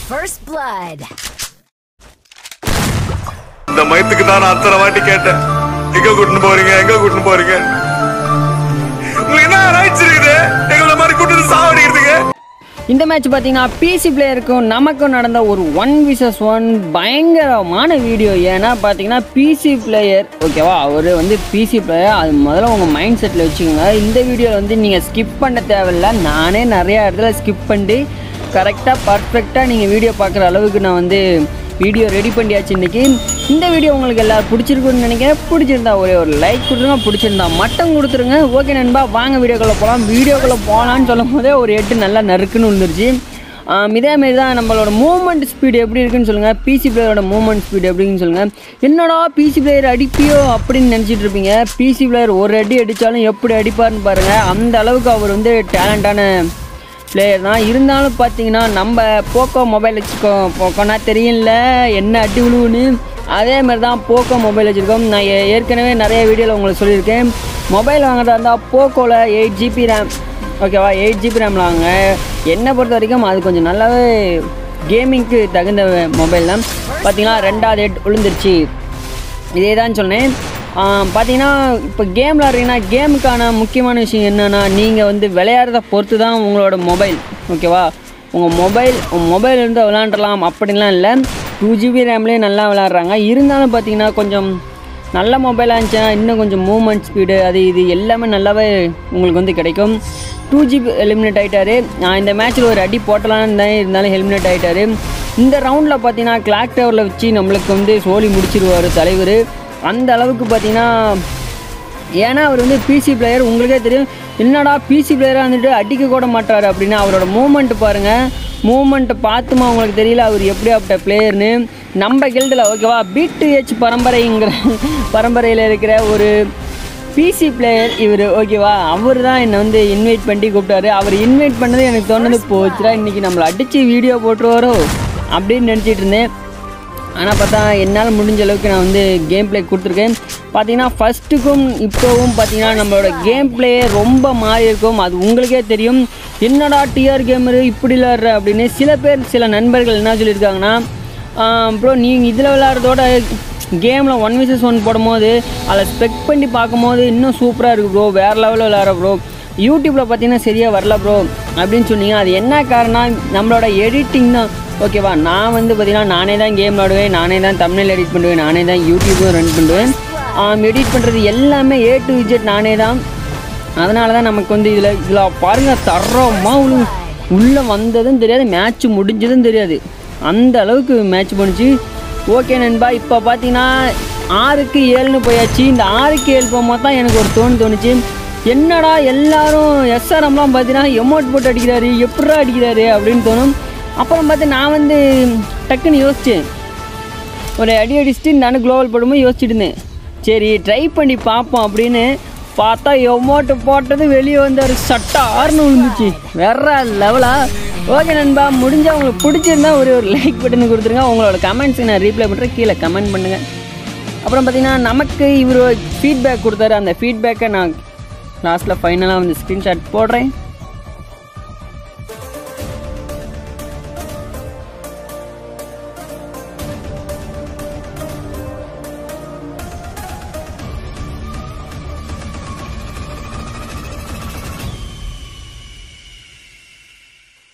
First blood. இந்த மயத்துக்கு தான் நான் அத்தனை வாட்டி கேட்டேன் எங்க கூட்டின்னு போறீங்க எங்க கூட்டின்னு போறீங்க உங்களுக்கு என்ன ரைட்ஸ் இருக்குது எங்களை மாதிரி கூட்டிட்டு சாவடிக்கிறதுக்கு இந்த மேட்ச் பார்த்தீங்கன்னா பிசி பிளேயருக்கும் நமக்கும் நடந்த ஒரு ஒன் விசஸ் ஒன் பயங்கரமான வீடியோ ஏன்னா பார்த்தீங்கன்னா பிசி பிளேயர் ஓகேவா அவர் வந்து பிசி பிளேயர் அது முதல்ல உங்கள் மைண்ட் செட்டில் வச்சுக்கோங்க இந்த வீடியோவில் வந்து நீங்கள் ஸ்கிப் பண்ண தேவையில்ல நானே நிறையா இடத்துல ஸ்கிப் பண்ணிட்டு கரெக்டாக பர்ஃபெக்டாக நீங்கள் வீடியோ பார்க்குற அளவுக்கு நான் வந்து வீடியோ ரெடி பண்ணியாச்சு இன்னைக்கு இந்த வீடியோ உங்களுக்கு எல்லாரும் பிடிச்சிருக்குன்னு நினைக்கிறேன் பிடிச்சிருந்தா ஒரே ஒரு லைக் கொடுத்துருங்க பிடிச்சிருந்தா மட்டம் கொடுத்துருங்க ஓகே நண்பா வாங்க வீடியோக்குள்ளே போகலாம் வீடியோக்குள்ளே போகலான்னு சொல்லும் போதே ஒரு எட்டு நல்லா நறுக்குன்னு விழுந்துருச்சு ஆம், இதே மாதிரி தான் நம்மளோட மூவ்மெண்ட் ஸ்பீடு எப்படி இருக்குன்னு சொல்லுங்கள் பிசி பிளேயரோட மூவ்மெண்ட் ஸ்பீடு எப்படின்னு சொல்லுங்கள் என்னடா பிசி பிளேயர் அடிப்பியோ அப்படின்னு நினச்சிட்டு இருப்பீங்க பிசி பிளேயர் ஒரு அடி அடித்தாலும் எப்படி அடிப்பார்னு பாருங்கள் அந்த அளவுக்கு அவர் வந்து டேலண்டான பிளேயர் தான் இருந்தாலும் பார்த்தீங்கன்னா நம்ம போக்கோ மொபைல் வச்சுக்கோ போக்கோனா தெரியல என்ன அடி விழுவுன்னு அதே மாதிரி தான் போக்கோ மொபைல் வச்சுருக்கோம் நான் ஏ- ஏற்கனவே நிறைய வீடியோவில் உங்களுக்கு சொல்லியிருக்கேன் மொபைல் வாங்குறதா இருந்தால் போக்கோவில் எயிட் ஜிபி ரேம் ஓகேவா எயிட் ஜிபி ரேமில் வாங்க என்னை பொறுத்த வரைக்கும் அது கொஞ்சம் நல்லாவே கேமிங்க்கு தகுந்த மொபைல் தான் பார்த்தீங்கன்னா ரெண்டாவது ஹெட் விழுந்துருச்சு இதே தான் சொன்னேன் பார்த்தீங்கன்னா இப்போ கேம் விளாட்றீங்கன்னா கேமுக்கான முக்கியமான விஷயம் என்னென்னா நீங்கள் வந்து விளையாடுறத பொறுத்து தான் உங்களோட மொபைல் ஓகேவா உங்கள் மொபைல் உங்கள் மொபைல் இருந்து விளாண்டுலாம் அப்படின்லாம் இல்லை டூ ஜிபி ரேம்லேயே நல்லா விளாட்றாங்க இருந்தாலும் பார்த்தீங்கன்னா கொஞ்சம் நல்ல மொபைலாக இருந்துச்சுன்னா இன்னும் கொஞ்சம் மூவ்மெண்ட் ஸ்பீடு அது இது எல்லாமே நல்லாவே உங்களுக்கு வந்து கிடைக்கும் டூ ஜிபி எலிமினேட் ஆகிட்டாரு நான் இந்த மேட்ச்சில் ஒரு அடி போட்டலான்னு இருந்தேன் இருந்தாலும் எலிமினேட் ஆகிட்டாரு இந்த ரவுண்டில் பார்த்தீங்கன்னா கிளாக் டவரில் வச்சு நம்மளுக்கு வந்து சோலி முடிச்சிருவார் தலைவர் அந்த அளவுக்கு பார்த்தீங்கன்னா ஏன்னா அவர் வந்து பிசி பிளேயர் உங்களுக்கே தெரியும் என்னடா பிசி பிளேயராக வந்துட்டு அடிக்க கூட மாட்டார் அப்படின்னா அவரோட மூமெண்ட் பாருங்கள் மூமெண்ட்டை பார்த்துமா உங்களுக்கு தெரியல அவர் எப்படி அப்பட்ட பிளேயர்னு நம்ம கில்டில் ஓகேவா பிட்டு ஹெச் பரம்பரைங்கிற பரம்பரையில் இருக்கிற ஒரு பிசி பிளேயர் இவர் ஓகேவா அவர் தான் என்னை வந்து இன்வைட் பண்ணி கூப்பிட்டாரு அவர் இன்வைட் பண்ணது எனக்கு தோணுது போச்சுடா இன்றைக்கி நம்மளை அடித்து வீடியோ போட்டுருவாரோ அப்படின்னு நினச்சிட்டு இருந்தேன் ஆனால் பார்த்தா என்னால் முடிஞ்ச அளவுக்கு நான் வந்து கேம் ப்ளே கொடுத்துருக்கேன் பார்த்தீங்கன்னா ஃபஸ்ட்டுக்கும் இப்போவும் பார்த்தீங்கன்னா நம்மளோட கேம் ப்ளே ரொம்ப மாறி இருக்கும் அது உங்களுக்கே தெரியும் என்னடா டிஆர் கேமரு இப்படி விளாட்ற அப்படின்னு சில பேர் சில நண்பர்கள் என்ன சொல்லியிருக்காங்கன்னா ப்ரோ நீங்கள் இதில் விளாட்றதோட கேமில் ஒன் விசஸ் ஒன் போடும்போது அதில் ஸ்பெக் பண்ணி பார்க்கும்போது இன்னும் சூப்பராக இருக்குது ப்ரோ வேறு லெவலில் விளாட்ற ப்ரோ யூடியூப்பில் பார்த்தீங்கன்னா சரியாக வரல ப்ரோ அப்படின்னு சொன்னீங்க அது என்ன காரணம் நம்மளோட எடிட்டிங் தான் ஓகேவா நான் வந்து பார்த்தீங்கன்னா நானே தான் கேம் விளாடுவேன் நானே தான் தமிழில் எடிட் பண்ணுவேன் நானே தான் யூடியூப்பும் ரன் பண்ணுவேன் எடிட் பண்ணுறது எல்லாமே ஏ டு விஜெட் நானே தான் அதனால தான் நமக்கு வந்து இதில் இதில் பாருங்கள் தரமாக உள்ள உள்ளே வந்ததும் தெரியாது மேட்ச் முடிஞ்சதும் தெரியாது அந்த அளவுக்கு மேட்ச் பண்ணுச்சு ஓகே நண்பா இப்போ பார்த்தீங்கன்னா ஆறுக்கு ஏழுன்னு போயாச்சு இந்த ஆறுக்கு ஏழு போகும்போது தான் எனக்கு ஒரு தோணு தோணுச்சு என்னடா எல்லாரும் எஸ்ஆர்எம்லாம் பார்த்தீங்கன்னா எமௌண்ட் போட்டு அடிக்கிறாரு எப்படா அடிக்கிறாரு அப்படின்னு தோணும் அப்புறம் பார்த்து நான் வந்து டக்குன்னு யோசித்தேன் ஒரு அடி அடிச்சுட்டு நானும் குளோபல் போடும்போது யோசிச்சுட்டு இருந்தேன் சரி ட்ரை பண்ணி பார்ப்போம் அப்படின்னு பார்த்தா எமௌண்ட்டு போட்டது வெளியே வந்தார் சட்டா ஆறுனு விழுந்துச்சு வேற லெவலா ஓகே நண்பா முடிஞ்சா உங்களுக்கு பிடிச்சிருந்தா ஒரு ஒரு லைக் பட்டன் கொடுத்துருங்க உங்களோட கமெண்ட்ஸுக்கு நான் ரீப்ளை பண்ணுறேன் கீழே கமெண்ட் பண்ணுங்கள் அப்புறம் பார்த்தீங்கன்னா நமக்கு இவர் ஃபீட்பேக் கொடுத்தாரு அந்த ஃபீட்பேக்கை நான் லாஸ்ட்டில் ஃபைனலாக வந்து ஸ்க்ரீன்ஷாட் போடுறேன்